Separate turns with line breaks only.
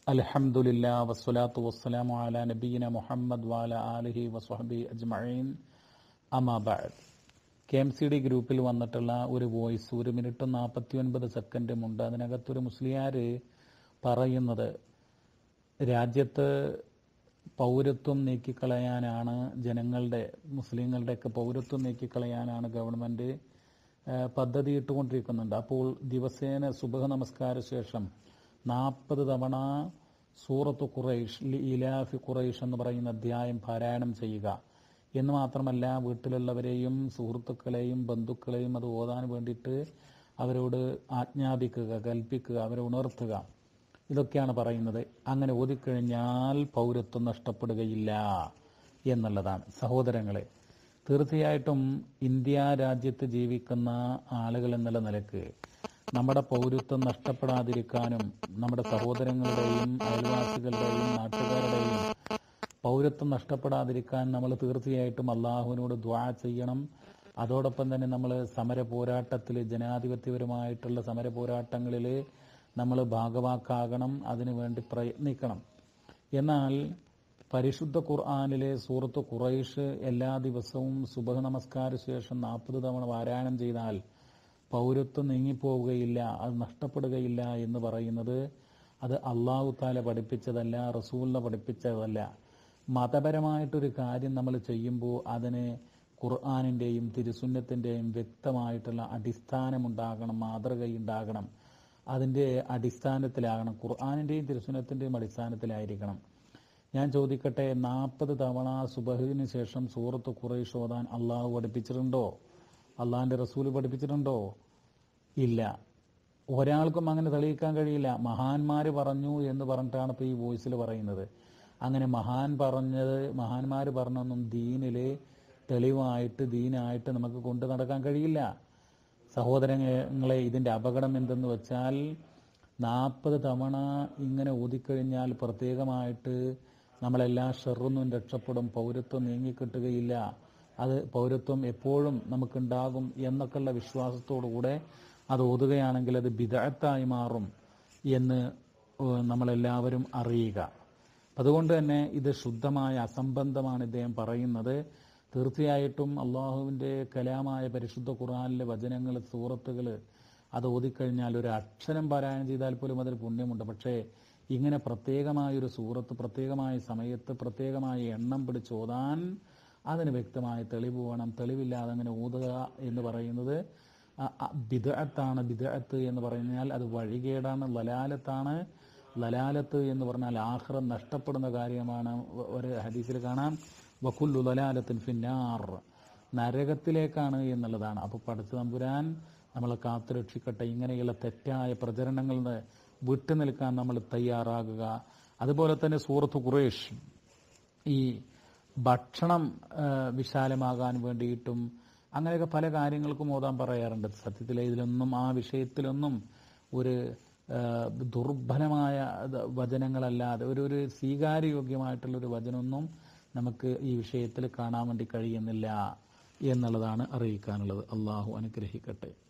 അൽഹംദുലില്ലാ വസ്സലാത്തു വസ്സലാമു അലാ നബീന മുഹമ്മദ് വാല ആലിഹി വസ്വഹബി അജ്മഈൻ അമാ ബഅദ് കെ എം സി ഡി ഗ്രൂപ്പിൽ വന്നിട്ടുള്ള ഒരു വോയിസ് ഒരു മിനിറ്റും നാൽപ്പത്തി ഒൻപത് സെക്കൻഡും ഉണ്ട് അതിനകത്തൊരു മുസ്ലിയാർ പറയുന്നത് രാജ്യത്ത് പൗരത്വം നീക്കിക്കളയാനാണ് ജനങ്ങളുടെ മുസ്ലിങ്ങളുടെയൊക്കെ പൗരത്വം നീക്കിക്കളയാനാണ് ഗവൺമെൻറ് പദ്ധതി ഇട്ടുകൊണ്ടിരിക്കുന്നുണ്ട് അപ്പോൾ ദിവസേന സുബഹ നമസ്കാര ശേഷം നാൽപ്പത് തവണ സൂറത്ത് ഖുറൈഷ് ലി ഇലാഫി ഖുറൈഷ് എന്ന് പറയുന്ന അധ്യായം പാരായണം ചെയ്യുക എന്ന് മാത്രമല്ല വീട്ടിലുള്ളവരെയും സുഹൃത്തുക്കളെയും ബന്ധുക്കളെയും അത് ഓതാൻ വേണ്ടിയിട്ട് അവരോട് ആജ്ഞാപിക്കുക കൽപ്പിക്കുക അവരെ ഉണർത്തുക ഇതൊക്കെയാണ് പറയുന്നത് അങ്ങനെ ഓതിക്കഴിഞ്ഞാൽ പൗരത്വം നഷ്ടപ്പെടുകയില്ല എന്നുള്ളതാണ് സഹോദരങ്ങളെ തീർച്ചയായിട്ടും ഇന്ത്യ രാജ്യത്ത് ജീവിക്കുന്ന ആളുകൾ എന്നുള്ള നിലക്ക് നമ്മുടെ പൗരത്വം നഷ്ടപ്പെടാതിരിക്കാനും നമ്മുടെ സഹോദരങ്ങളുടെയും അയൽവാസികളുടെയും നാട്ടുകാരുടെയും പൗരത്വം നഷ്ടപ്പെടാതിരിക്കാൻ നമ്മൾ തീർച്ചയായിട്ടും അള്ളാഹുവിനോട് ദ്വാ ചെയ്യണം അതോടൊപ്പം തന്നെ നമ്മൾ സമര പോരാട്ടത്തിൽ ജനാധിപത്യപരമായിട്ടുള്ള സമര പോരാട്ടങ്ങളിൽ നമ്മൾ ഭാഗവാക്കാകണം അതിനു വേണ്ടി പ്രയത്നിക്കണം എന്നാൽ പരിശുദ്ധ ഖുർആാനിലെ സൂറത്ത് ഖുറൈഷ് എല്ലാ ദിവസവും സുബഹ നമസ്കാര ശേഷം നാൽപ്പത് തവണ പാരായണം ചെയ്താൽ പൗരത്വം നീങ്ങിപ്പോവുകയില്ല അത് നഷ്ടപ്പെടുകയില്ല എന്ന് പറയുന്നത് അത് അള്ളാഹു താല പഠിപ്പിച്ചതല്ല റസൂലിനെ പഠിപ്പിച്ചതല്ല മതപരമായിട്ടൊരു കാര്യം നമ്മൾ ചെയ്യുമ്പോൾ അതിന് ഖുർആാനിൻ്റെയും തിരുസുന്നത്തിൻ്റെയും വ്യക്തമായിട്ടുള്ള അടിസ്ഥാനമുണ്ടാകണം മാതൃകയുണ്ടാകണം അതിൻ്റെ അടിസ്ഥാനത്തിലാകണം ഖുർആാനിൻ്റെയും തിരുസുന്നത്തിൻ്റെയും അടിസ്ഥാനത്തിലായിരിക്കണം ഞാൻ ചോദിക്കട്ടെ നാൽപ്പത് തവണ സുബഹിന് ശേഷം സൂറത്ത് ഖുറൈഷ് ഓതാൻ അള്ളാഹു പഠിപ്പിച്ചിട്ടുണ്ടോ അള്ളാഹിൻ്റെ റസൂൽ പഠിപ്പിച്ചിട്ടുണ്ടോ ഇല്ല ഒരാൾക്കും അങ്ങനെ തെളിയിക്കാൻ കഴിയില്ല മഹാന്മാർ പറഞ്ഞു എന്ന് പറഞ്ഞിട്ടാണ് ഇപ്പോൾ ഈ വോയിസിൽ പറയുന്നത് അങ്ങനെ മഹാൻ പറഞ്ഞത് മഹാന്മാർ പറഞ്ഞൊന്നും ദീനിൽ തെളിവായിട്ട് ദീനായിട്ട് നമുക്ക് കൊണ്ടു നടക്കാൻ കഴിയില്ല സഹോദരങ്ങളെ ഇതിൻ്റെ അപകടം എന്തെന്ന് വെച്ചാൽ നാൽപ്പത് തവണ ഇങ്ങനെ ഊതിക്കഴിഞ്ഞാൽ പ്രത്യേകമായിട്ട് നമ്മളെല്ലാ ഷെറൊന്നും രക്ഷപ്പെടും പൗരത്വം നീങ്ങിക്കിട്ടുകയില്ല അത് പൗരത്വം എപ്പോഴും നമുക്കുണ്ടാകും എന്നൊക്കെയുള്ള വിശ്വാസത്തോടുകൂടെ അത് ഓതുകയാണെങ്കിൽ അത് ബിദഴത്തായി മാറും എന്ന് നമ്മളെല്ലാവരും അറിയുക അതുകൊണ്ട് തന്നെ ഇത് ശുദ്ധമായ അസംബന്ധമാണ് ഇദ്ദേഹം പറയുന്നത് തീർച്ചയായിട്ടും അള്ളാഹുവിൻ്റെ കലാമായ പരിശുദ്ധ ഖുറാനിലെ വചനങ്ങൾ സൂറത്തുകൾ അത് ഓതിക്കഴിഞ്ഞാൽ ഒരു അക്ഷരം പാരായണം ചെയ്താൽ പോലും അതിൽ പുണ്യമുണ്ട് പക്ഷേ ഇങ്ങനെ പ്രത്യേകമായൊരു സൂറത്ത് പ്രത്യേകമായ സമയത്ത് പ്രത്യേകമായ എണ്ണം പിടിച്ച് ഓതാൻ അതിന് വ്യക്തമായ തെളിവ് വേണം തെളിവില്ലാതെ അങ്ങനെ ഊതുക എന്ന് പറയുന്നത് ബിദഅത്താണ് ബിദഅത്ത് എന്ന് പറഞ്ഞാൽ അത് വഴികേടാണ് ലലാലത്താണ് ലലാലത്ത് എന്ന് പറഞ്ഞാൽ ആഹ്റം നഷ്ടപ്പെടുന്ന കാര്യമാണ് ഒരു ഹദീസിൽ കാണാം വക്കുല്ലു ലലാലത്തിൻ ഫിന്നാർ നരകത്തിലേക്കാണ് എന്നുള്ളതാണ് അപ്പോൾ പഠിച്ച തമ്പുരാൻ നമ്മളെ കാത്തുരക്ഷിക്കട്ടെ ഇങ്ങനെയുള്ള തെറ്റായ പ്രചരണങ്ങളിൽ നിന്ന് വിട്ടു നിൽക്കാൻ നമ്മൾ തയ്യാറാകുക അതുപോലെ തന്നെ സൂറത്ത് ഖുറേഷ് ഈ ഭക്ഷണം വിശാലമാകാൻ വേണ്ടിയിട്ടും അങ്ങനെയൊക്കെ പല കാര്യങ്ങൾക്കും ഓതാൻ പറയാറുണ്ട് സത്യത്തിൽ ഇതിലൊന്നും ആ വിഷയത്തിലൊന്നും ഒരു ദുർബലമായ വചനങ്ങളല്ലാതെ ഒരു ഒരു സ്വീകാര്യയോഗ്യമായിട്ടുള്ളൊരു വചനമൊന്നും നമുക്ക് ഈ വിഷയത്തിൽ കാണാൻ വേണ്ടി കഴിയുന്നില്ല എന്നുള്ളതാണ് അറിയിക്കാനുള്ളത് അള്ളാഹു അനുഗ്രഹിക്കട്ടെ